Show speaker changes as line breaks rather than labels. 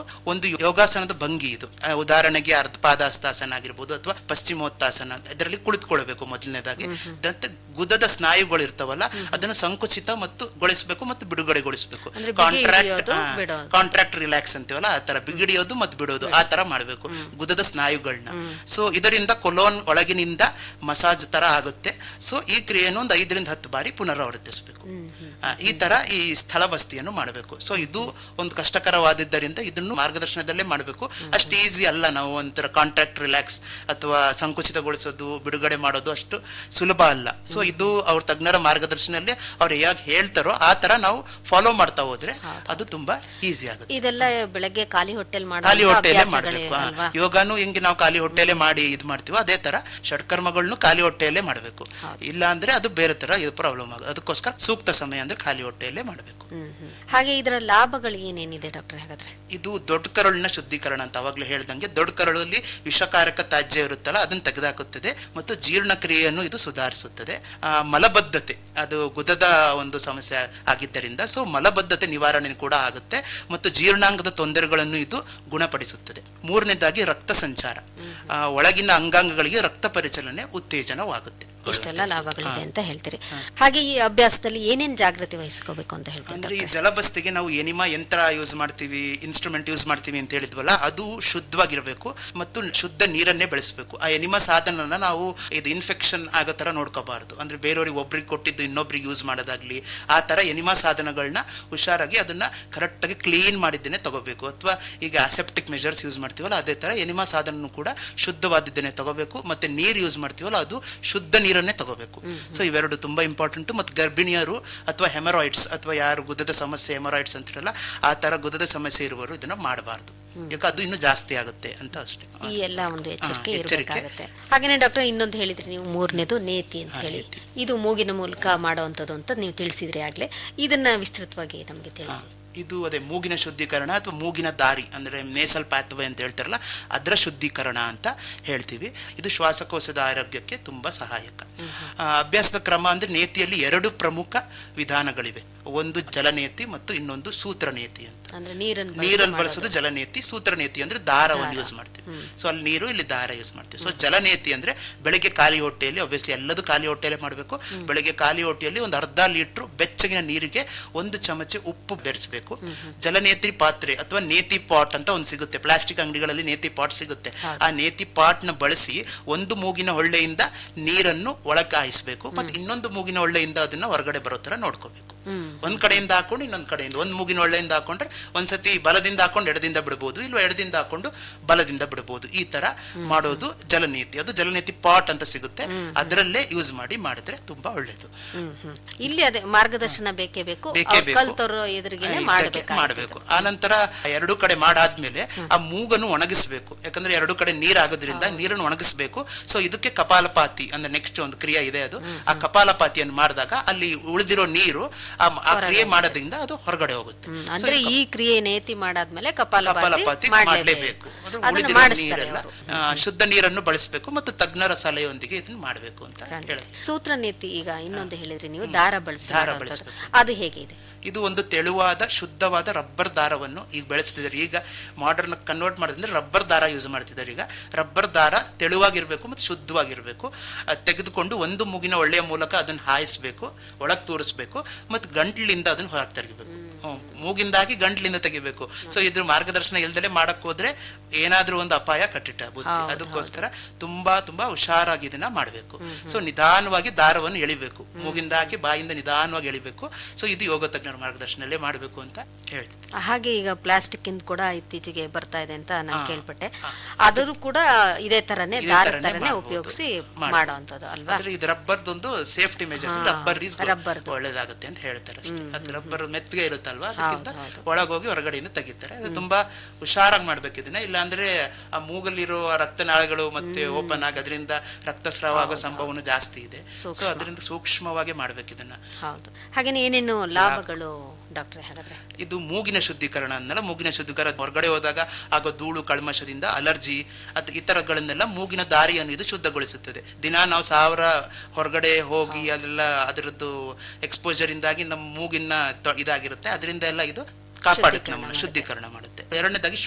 ಒಂದು ಯೋಗಾಸನದ ಭಂಗಿ ಇದು ಆ, ಉದಾಹರಣೆಗೆ ಅರ್ಧಪಾದಾಸ್ತಾಸನ ಆಗಿರ್ಬೋದು ಅಥವಾ ಪಶ್ಚಿಮೋತ್ತಾಸನ ಅಂತ ಇದರಲ್ಲಿ ಕುಳಿತುಕೊಳ್ಬೇಕು ಮೊದಲನೇದಾಗಿ ಮತ್ತೆ ಗುದದ ಸ್ನಾಯುಗಳು ಇರ್ತಾವಲ್ಲ ಅದನ್ನು ಸಂಕುಚಿತ ಮತ್ತು ಗೊಳಿಸಬೇಕು ಮತ್ತು ಬಿಡುಗಡೆಗೊಳಿಸಬೇಕು
ಅಂದ್ರೆ ಬಿಗಿ ಹಿಡಿಯೋದು, ಬಿಡೋದು.
ಕಾಂಟ್ರಾಕ್ಟ್ ರಿಲ್ಯಾಕ್ಸ್ ಅಂತೀವಲ್ಲ ಆ ತರ ಬಿಗಿಡಿಯೋದು ಮತ್ತು ಬಿಡೋದು ಆ ತರ ಮಾಡಬೇಕು ಗುದದ ಸ್ನಾಯುಗಳನ್ನ ಸೊ ಇದರಿಂದ ಕೊಲೋನ್ ಒಳಗಿನಿಂದ ಮಸಾಜ್ ತರ ಆಗುತ್ತೆ ಸೊ ಈ ಕ್ರಿಯೆಯನ್ನು ಒಂದು ಐದರಿಂದ ಹತ್ತು ಬಾರಿ ಪುನರಾವರ್ತಿಸಬೇಕು ಆ, ಈ ತರ ಈ ಸ್ಥಳ ಬಸ್ತಿಯನ್ನು ಮಾಡಬೇಕು ಸೊ ಇದು ಒಂದು ಕಷ್ಟಕರವಾದಿದ್ದರಿಂದ ಇದನ್ನು ಮಾರ್ಗದರ್ಶನದಲ್ಲೇ ಮಾಡಬೇಕು ಅಷ್ಟು ಈಸಿ ಅಲ್ಲ ನಾವು ಒಂಥರ ಕಾಂಟ್ರಾಕ್ಟ್ ರಿಲ್ಯಾಕ್ಸ್ ಅಥವಾ ಸಂಕುಚಿತಗೊಳಿಸೋದು ಬಿಡುಗಡೆ ಮಾಡೋದು ಅಷ್ಟು ಸುಲಭ ಅಲ್ಲ ಸೊ ಇದು ಅವ್ರ ತಜ್ಞರ ಮಾರ್ಗದರ್ಶನದಲ್ಲಿ ಅವ್ರು ಹೇಗೆ ಹೇಳ್ತಾರೋ ಆ ತರ ನಾವು ಫಾಲೋ ಮಾಡ್ತಾ ಹೋದ್ರೆ ಅದು ತುಂಬಾ ಈಸಿ ಆಗುತ್ತೆ
ಇದೆಲ್ಲ ಬೆಳಗ್ಗೆ ಖಾಲಿ ಹೊಟ್ಟೆಲ್
ಖಾಲಿ
ಮಾಡೋ
ಹೊಟ್ಟೆಯಲ್ಲೇ
ಅಭ್ಯಾಸಗಳೇ
ಮಾಡ್ಬೇಕು
ಅಲ್ವಾ
ಹಾ. ಯೋಗಾನು ಹೆಂಗೆ ನಾವು ಖಾಲಿ ಹೊಟ್ಟೆಯಲ್ಲೇ ಮಾಡಿ ಇದು ಮಾಡ್ತೀವೋ ಅದೇ ತರ ಷಟ್ಕರ್ಮಗಳನ್ನು ಖಾಲಿ ಹೊಟ್ಟೆಯಲ್ಲೇ ಮಾಡಬೇಕು ಇಲ್ಲ ಅಂದ್ರೆ ಅದು ಬೇರೆ ತರ ಇದು ಪ್ರಾಬ್ಲಮ್ ಆಗುತ್ತೆ ಅದಕ್ಕೋಸ್ಕರ ಸೂಕ್ತ ಸಮಯ ಅಂದ್ರೆ ಖಾಲಿ ಹೊಟ್ಟೆಯಲ್ಲೇ ಮಾಡಬೇಕು
ಹ್ಮ್ ಹ್ಮ್. ಹಾಗೆ ಇದರ ಲಾಭಗಳು ಏನೇನಿದೆ ಡಾಕ್ಟರ್ ಹಾಗಾದ್ರೆ
ಇದು ದೊಡ್ಡ ಕರುಳಿನ ಶುದ್ಧೀಕರಣ ಅಂತ ಅವಾಗ್ಲೇ ಹೇಳ್ದಂಗೆ ದೊಡ್ಡ ಕರುಳಲ್ಲಿ ವಿಷಕಾರಕ ತ್ಯಾಜ್ಯ ಇರುತ್ತಲ್ಲ ಅದನ್ನ ತೆಗೆದುಹಾಕುತ್ತದೆ ಮತ್ತು ಜೀರ್ಣಕ್ರಿಯೆಯನ್ನು ಇದು ಸುಧಾರಿಸುತ್ತದೆ ಆ, ಮಲಬದ್ಧತೆ ಅದು ಗುದದ ಒಂದು ಸಮಸ್ಯೆ ಆಗಿದ್ದರಿಂದ ಸೊ ಮಲಬದ್ಧತೆ ನಿವಾರಣೆ ಕೂಡ ಆಗುತ್ತೆ ಮತ್ತು ಜೀರ್ಣಾಂಗದ ತೊಂದರೆಗಳನ್ನು ಇದು ಗುಣಪಡಿಸುತ್ತದೆ ಮೂರನೇದಾಗಿ ರಕ್ತ ಸಂಚಾರ ಆ, ಒಳಗಿನ ಅಂಗಾಂಗಗಳಿಗೆ ರಕ್ತ ಪರಿಚಲನೆ ಉತ್ತೇಜನವಾಗುತ್ತೆ
ಇಷ್ಟೆಲ್ಲ ಲಾಭಗಳಿದೆ ಅಂತ ಹೇಳ್ತೀರಿ ಹಾಗೆ ಈ ಅಭ್ಯಾಸದಲ್ಲಿ ಏನೇನ್ ಜಾಗೃತಿ ವಹಿಸ್ಕೋಬೇಕು ಅಂತ ಹೇಳ್ತೀರಿ
ಅಂದ್ರೆ ಈ
ಡಾಕ್ಟ್ರೆ?
ಜಲಬಸ್ತಿಗೆ ನಾವು ಎನಿಮಾ ಯಂತ್ರ ಯೂಸ್ ಮಾಡ್ತೀವಿ ಇನ್ಸ್ಟ್ರೂಮೆಂಟ್ ಯೂಸ್ ಮಾಡ್ತೀವಿ ಅಂತ ಹೇಳಿದ್ವಲ್ಲ ಅದು ಶುದ್ಧವಾಗಿರಬೇಕು ಮತ್ತು ಶುದ್ಧ ನೀರನ್ನೇ ಬೆಳೆಸಬೇಕು ಆ ಎನಿಮಾ ಸಾಧನನ ನಾವು ಇದು ಇನ್ಫೆಕ್ಷನ್ ಆಗೋ ತರ ನೋಡ್ಕೋಬಾರ್ದು ಅಂದ್ರೆ ಬೇರೆಯವ್ರಿಗೆ ಒಬ್ರಿಗೆ ಕೊಟ್ಟಿದ್ದು ಇನ್ನೊಬ್ರಿಗೆ ಯೂಸ್ ಮಾಡೋದಾಗ್ಲಿ ಆ ತರ ಎನಿಮಾ ಸಾಧನಗಳನ್ನ ಹುಷಾರಾಗಿ ಅದನ್ನ ಕರೆಕ್ಟ್ ಆಗಿ ಕ್ಲೀನ್ ಮಾಡಿದ್ದೇನೆ ತಗೋಬೇಕು ಅಥವಾ ಈಗ ಅಸೆಪ್ಟಿಕ್ ಮೆಜರ್ಸ್ ಯೂಸ್ ಮಾಡ್ತೀವಲ್ಲ ಅದೇ ತರ ಎನಿಮಾ ಸಾಧನ ಕೂಡ ಶುದ್ಧವಾದಿದ್ದೇನೆ ತಗೋಬೇಕು ಮತ್ತೆ ನೀರು ಯೂಸ್ ಮಾಡ್ತೀವಲ್ಲ ಅದು ಶುದ್ಧ ನೀರನ್ನೇ ತಗೋಬೇಕು ಸೊ ಇವೆರಡು ತುಂಬಾ ಇಂಪಾರ್ಟೆಂಟ್ ಮತ್ತು ಗರ್ಭಿಣಿಯರು ಅಥವಾ ಹೆಮರಾಯ್ಡ್ಸ್ ಅಥವಾ ಯಾರು ಗುದದ ಸಮಸ್ಯೆ ಹೆಮರಾಯ್ಡ್ಸ್ ಅಂತಾರಲ್ಲ ಆ ತರ ಗುದದ ಸಮಸ್ಯೆ ಇರುವವರು ಇದನ್ನ ಮಾಡಬಾರ್ದು ಯಾಕೆ ಅದು ಇನ್ನೂ ಜಾಸ್ತಿ ಆಗುತ್ತೆ ಅಂತ ಅಷ್ಟೇ
ಈ ಎಲ್ಲ ಒಂದು ಎಚ್ಚರಿಕೆ
ಹಾ, ಎಚ್ಚರಿಕೆ.
ಇರಬೇಕಾಗುತ್ತೆ ಹಾಗೇನೆ ಡಾಕ್ಟರ್ ಇನ್ನೊಂದು ಹೇಳಿದ್ರಿ ನೀವು ಮೂರನೇದು ನೇತಿ ಅಂತ ಹೇಳಿ ಇದು ಮೂಗಿನ ಮೂಲಕ ಮಾಡುವಂಥದ್ದು ಅಂತ ನೀವು ತಿಳಿಸಿದ್ರಿ ಆಗ್ಲೇ ಇದನ್ನ ವಿಸ್ತೃತವಾಗಿ ನಮಗೆ ತಿಳಿಸಿ
ಇದು ಅದೇ ಮೂಗಿನ ಶುದ್ಧೀಕರಣ ಅಥವಾ ಮೂಗಿನ ದಾರಿ ಅಂದ್ರೆ ನೇಸಲ್ ಪ್ಯಾತ್ವೇ ಅಂತ ಹೇಳ್ತಾರಲ್ಲ ಅದರ ಶುದ್ಧೀಕರಣ ಅಂತ ಹೇಳ್ತೀವಿ ಇದು ಶ್ವಾಸಕೋಶದ ಆರೋಗ್ಯಕ್ಕೆ ತುಂಬಾ ಸಹಾಯಕ ಆ, ಅಭ್ಯಾಸದ ಕ್ರಮ ಅಂದ್ರೆ ನೇತಿಯಲ್ಲಿ ಎರಡು ಪ್ರಮುಖ ವಿಧಾನಗಳಿವೆ ಒಂದು ಜಲನೇತಿ ಮತ್ತು ಇನ್ನೊಂದು ಸೂತ್ರನೇತಿ ಅಂತ
ಅಂದ್ರೆ ನೀರನ್ನು ಬಳಸಿ
ನೀರಲ್ಲಿ
ಮಾಡೋದು.
ಬಳಸೋದು ಜಲನೇತಿ ಸೂತ್ರನೇತಿ ಅಂದ್ರೆ ದಾರವನ್ನು ಯೂಸ್ ಮಾಡ್ತೀವಿ ಸೊ ಅಲ್ಲಿ ನೀರು ಇಲ್ಲಿ ದಾರ ಯೂಸ್ ಮಾಡ್ತೀವಿ ಸೊ ಜಲನೇತಿ ಅಂದ್ರೆ ಬೆಳಿಗ್ಗೆ ಖಾಲಿ ಹೊಟ್ಟೆಯಲ್ಲಿ ಒಬ್ವಿಯಸ್ಲಿ ಎಲ್ಲದೂ ಖಾಲಿ ಹೊಟ್ಟೆಯಲ್ಲೇ ಮಾಡಬೇಕು ಬೆಳಿಗ್ಗೆ ಖಾಲಿ ಹೊಟ್ಟೆಯಲ್ಲಿ ಒಂದು ಅರ್ಧ ಲೀಟ್ರ್ ಬೆಚ್ಚಗಿನ ನೀರಿಗೆ ಒಂದು ಚಮಚ ಉಪ್ಪು ಬೆರೆಸಬೇಕು ಜಲನೇತಿ ಪಾತ್ರೆ ಅಥವಾ ನೇತಿ ಪಾಟ್ ಅಂತ ಒಂದು ಸಿಗುತ್ತೆ ಪ್ಲಾಸ್ಟಿಕ್ ಅಂಗಡಿಗಳಲ್ಲಿ ನೇತಿ ಪಾಟ್ ಸಿಗುತ್ತೆ ಆ ನೇತಿ ಪಾಟ್ ನ ಬಳಸಿ ಒಂದು ಮೂಗಿನ ಹೊಳ್ಳೆಯಿಂದ ನೀರನ್ನು ಒಳಗೆ ಹಾಯಿಸ್ಬೇಕು ಮತ್ತೆ ಇನ್ನೊಂದು ಮೂಗಿನ ಹೊಳ್ಳೆಯಿಂದ ಅದನ್ನ ಹೊರಗಡೆ ಬರೋ ತರ ನೋಡ್ಕೋಬೇಕು ಒಂದ್ ಕಡೆಯಿಂದ ಹಾಕೊಂಡು ಇನ್ನೊಂದ್ ಕಡೆಯಿಂದ ಒಂದ್ ಮೂಗಿನ ಒಳ್ಳೆಯಿಂದ ಹಾಕೊಂಡ್ರೆ ಒಂದ್ಸತಿ ಬಲದಿಂದ ಹಾಕೊಂಡು ಎಡದಿಂದ ಬಿಡಬಹುದು ಇಲ್ವಾ ಎಡದಿಂದ ಹಾಕೊಂಡು ಬಲದಿಂದ ಬಿಡಬಹುದು ಈ ತರ ಮಾಡೋದು ಜಲನೀತಿ ಅದು ಜಲನೀತಿ ಪಾಟ್ ಅಂತ ಸಿಗುತ್ತೆ ಅದರಲ್ಲೇ ಯೂಸ್ ಮಾಡಿ ಮಾಡಿದ್ರೆ ತುಂಬಾ ಒಳ್ಳೇದು
ಹ್ಮ್ ಹ್ಮ್ ಇಲ್ಲಿ ಅದೇ ಮಾರ್ಗದರ್ಶನ ಬೇಕೇ ಬೇಕು
ಬೇಕೇ
ಅವ್ರು
ಬೇಕು.
ಕಲ್ತವ್ರು ಎದುರಿಗೇನೆ
ಇದ್ದಕ್ಕೆ
ಮಾಡಬೇಕು
ಮಾಡಬೇಕು ಆನಂತರ ಎರಡು ಕಡೆ ಮಾಡಾದ್ಮೇಲೆ ಆ ಮೂಗನ್ನು ಒಣಗಿಸ್ಬೇಕು ಯಾಕಂದ್ರೆ ಎರಡು ಕಡೆ ನೀರಾಗೋದ್ರಿಂದ ನೀರನ್ನು ಒಣಗಿಸ್ಬೇಕು ಸೊ ಇದಕ್ಕೆ ಕಪಾಲಪಾತಿ ಅಂದ್ರೆ ನೆಕ್ಸ್ಟ್ ಒಂದು ಕ್ರಿಯೆ ಇದೆ ಅದು ಆ ಕಪಾಲಪಾತಿಯನ್ನು ಮಾಡಿದಾಗ ಅಲ್ಲಿ ಉಳಿದಿರೋ ನೀರು ಆ ಆ ಕ್ರಿಯೆ ಮಾಡೋದ್ರಿಂದ ಅದು ಹೊರಗಡೆ ಹೋಗುತ್ತೆ So,
ಅಂದ್ರೆ
ಈ
ಈ ಕ್ರಿಯೆ ನೇತಿ ಮಾಡಾದ್ಮೇಲೆ ಕಪಾಲಪಾತಿ
ಕಪಾಲಪಾತಿ
ಮಾಡಲೇಬೇಕು
ಮಾಡಲೇಬೇಕು ಅದು
ಅದನ್ನ
ಉಳಿದಿರೋ
ಮಾಡಿಸ್ತಾರೆ
ನೀರೆಲ್ಲ
ಅವರು
ಆ, ಶುದ್ಧ ನೀರನ್ನು ಬಳಸಬೇಕು ಮತ್ತು ತಜ್ಞರ ಸಲಹೆಯೊಂದಿಗೆ ಇದನ್ನ ಮಾಡಬೇಕು ಅಂತ ಹೇಳಿ
ಸೂತ್ರ ನೇತಿ ಈಗ ಇನ್ನೊಂದು ಹೇಳಿದ್ರಿ ನೀವು ದಾರ ಬಳಸಿ
ದಾರ
ಮಾಡುವಂಥದ್ದು.
ಬಳಸ್ಬೇಕು.
ಅದು ಹೇಗೆ ಇದೆ
ಇದು ಒಂದು ತೆಳುವಾದ ಶುದ್ಧವಾದ ರಬ್ಬರ್ ದಾರವನ್ನು ಈಗ ಬೆಳೆಸ್ತಿದ್ದಾರೆ ಈಗ ಮಾಡರ್ನ್ ಕನ್ವರ್ಟ್ ಮಾಡಿದ್ರೆ ರಬ್ಬರ್ ದಾರ ಯೂಸ್ ಮಾಡ್ತಿದ್ದಾರೆ ಈಗ ರಬ್ಬರ್ ದಾರ ತೆಳುವಾಗಿರ್ಬೇಕು ಮತ್ತು ಶುದ್ಧವಾಗಿರ್ಬೇಕು ಅದ್ ತೆಗೆದುಕೊಂಡು ಒಂದು ಮೂಗಿನ ಒಳ್ಳೆಯ ಮೂಲಕ ಅದನ್ನು ಹಾಯಿಸ್ಬೇಕು ಒಳಗೆ ತೋರಿಸ್ಬೇಕು ಮತ್ತು ಗಂಟ್ಲಿಂದ ಅದನ್ನು ಹೊರಗೆ ತೆಗಿಬೇಕು ಹ್ಮ್. ಮೂಗಿಂದಾಗಿ ಗಂಟ್ಲಿಂದ ತೆಗಿಬೇಕು ಸೊ ಇದ್ರ ಮಾರ್ಗದರ್ಶನ ಇಲ್ದಲೆ ಮಾಡಕ್ ಹೋದ್ರೆ ಏನಾದ್ರೂ ಒಂದು ಅಪಾಯ ಕಟ್ಟಿಟ್ಟ ಬುದ್ಧಿ
ಹೌದು,
ಅದಕ್ಕೋಸ್ಕರ ತುಂಬಾ ತುಂಬಾ ಹುಷಾರಾಗಿ ಇದನ್ನ ಮಾಡಬೇಕು ಸೊ ನಿಧಾನವಾಗಿ ದಾರವನ್ನು ಎಳಿಬೇಕು ಮೂಗಿಂದ ಹಾಕಿ ಬಾಯಿಂದ ನಿಧಾನವಾಗಿ ಎಳಿಬೇಕು ಸೊ ಇದು ಯೋಗ ತಜ್ಞರ ಮಾರ್ಗದರ್ಶನಲ್ಲೇ ಮಾಡಬೇಕು ಅಂತ ಹೇಳ್ತೀನಿ
ಹಾಗೆ ಈಗ ಪ್ಲಾಸ್ಟಿಕ್ ಇಂದ ಕೂಡ ಇತ್ತೀಚೆಗೆ ಬರ್ತಾ ಇದೆ ಅಂತ ನಾನು
ಹಾ,
ಕೇಳ್ಪಟ್ಟೆ
ಹಾ.
ಆದರೂ ಕೂಡ ಇದೇ ತರನೇ
ಇದೇ
ದಾರ
ತರನೇ
ತರನೇ
ಮಾಡ್ಬೋದು.
ಉಪಯೋಗಿಸಿ
ಮಾಡ್ಬೋದು.
ಮಾಡೋವಂಥದ್ದು ಅಲ್ವಾ
ಆದ್ರೆ ಇದು ರಬ್ಬರ್ದೊಂದು ಸೇಫ್ಟಿ ಮೆಜರ್ಸ್
ಹಾ,
ರಬ್ಬರ್ ಈಸ್
ರಬ್ಬರ್ದು.
ಒಳ್ಳೇದಾಗುತ್ತೆ ಅಂತ ಹೇಳ್ತಾರೆ ಅಷ್ಟೇ ಅದು ರಬ್ಬರ್ ಮೆತ್ತಗೆ ಇರುತ್ತಲ್ವಾ ಅದಕ್ಕಿಂತ
ಹೌದು.
ಒಳಗೋಗಿ ಹೊರಗಡೆಯಿಂದ ತೆಗಿತಾರೆ ಅದು ತುಂಬಾ ಹುಷಾರಾಗಿ ಮಾಡ್ಬೇಕು ಇದನ್ನ ಇಲ್ಲ ಅಂದ್ರೆ ಆ ಮೂಗಲ್ಲಿರೋ ಆ ರಕ್ತನಾಳಗಳು ಮತ್ತೆ ಓಪನ್ ಆಗಿ ಅದರಿಂದ ರಕ್ತಸ್ರಾವ ಆಗೋ ಸಂಭವನೂ ಜಾಸ್ತಿ ಇದೆ ಸೊ
ಸೂಕ್ಷ್ಮ.
ಅದರಿಂದ ಸೂಕ್ಷ್ಮವಾಗಿ ಮಾಡ್ಬೇಕು ಇದನ್ನ
ಹೌದು ಹಾಗೇನೆ ಏನೇನು ಲಾಭಗಳು ಡಾಕ್ಟ್ರೆ ಹಾಗಾದ್ರೆ
ಇದು ಮೂಗಿನ ಶುದ್ಧೀಕರಣ ಅನ್ನಲ್ಲ ಮೂಗಿನ ಶುದ್ಧೀಕರಣ ಹೊರಗಡೆ ಹೋದಾಗ ಆಗೋ ಧೂಳು ಕಲ್ಮಶದಿಂದ ಅಲರ್ಜಿ ಅಥವಾ ಇತರಗಳನ್ನೆಲ್ಲ ಮೂಗಿನ ದಾರಿಯನ್ನು ಇದು ಶುದ್ಧಗೊಳಿಸುತ್ತದೆ ದಿನ ನಾವು ಸಾವಿರ ಹೊರಗಡೆ ಹೋಗಿ ಅದೆಲ್ಲ ಅದರದ್ದು ಎಕ್ಸ್ಪೋಜರ್ ಇಂದಾಗಿ ನಮ್ಮ ಮೂಗಿನ ತ- ಇದಾಗಿರುತ್ತೆ ಅದರಿಂದ ಎಲ್ಲ ಇದು ಕಾಪಾಡುತ್ತೆ
ಶುದ್ಧೀಕರಣ
ನಮ್ಮನ್ನು ಶುದ್ಧೀಕರಣ ಮಾಡುತ್ತೆ ಎರಡನೇದಾಗಿ